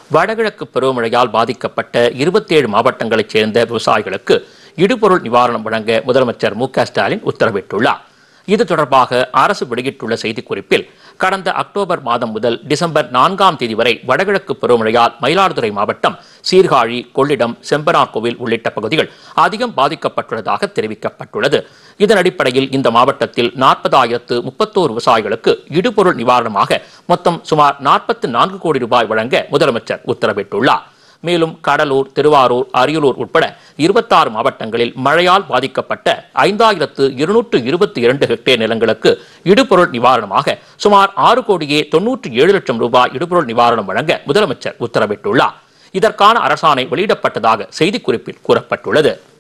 வடகிழக்கு பருவமழையால் பாதிக்கப்பட்ட இருபத்தேழு மாவட்டங்களைச் சேர்ந்த விவசாயிகளுக்கு இடுபொருள் நிவாரணம் வழங்க முதலமைச்சர் மு க ஸ்டாலின் உத்தரவிட்டுள்ளார் இது தொடர்பாக அரசு வெளியிட்டுள்ள செய்திக்குறிப்பில் கடந்த அக்டோபர் மாதம் முதல் டிசம்பர் நான்காம் தேதி வரை வடகிழக்கு பருவமழையால் மயிலாடுதுறை மாவட்டம் சீர்காழி கொள்ளிடம் செம்பனார்கோவில் உள்ளிட்ட பகுதிகள் அதிகம் பாதிக்கப்பட்டுள்ளதாக தெரிவிக்கப்பட்டுள்ளது இதன் அடிப்படையில் இந்த மாவட்டத்தில் நாற்பதாயிரத்து முப்பத்தோரு விவசாயிகளுக்கு இடுபொருள் நிவாரணமாக மொத்தம் சுமார் நாற்பத்தி நான்கு கோடி ரூபாய் வழங்க முதலமைச்சர் உத்தரவிட்டுள்ளார் மேலும் கடலூர் திருவாரூர் அரியலூர் உட்பட இருபத்தாறு மாவட்டங்களில் மழையால் பாதிக்கப்பட்ட ஐந்தாயிரத்து இருநூற்று இருபத்தி இரண்டு ஹெக்டேர் நிலங்களுக்கு இடுபொருள் நிவாரணமாக சுமார் ஆறு கோடியே தொன்னூற்றி ஏழு லட்சம் ரூபாய் இடுபொருள் நிவாரணம் வழங்க முதலமைச்சர் உத்தரவிட்டுள்ளார் இதற்கான அரசாணை வெளியிடப்பட்டதாக செய்திக்குறிப்பில் கூறப்பட்டுள்ளது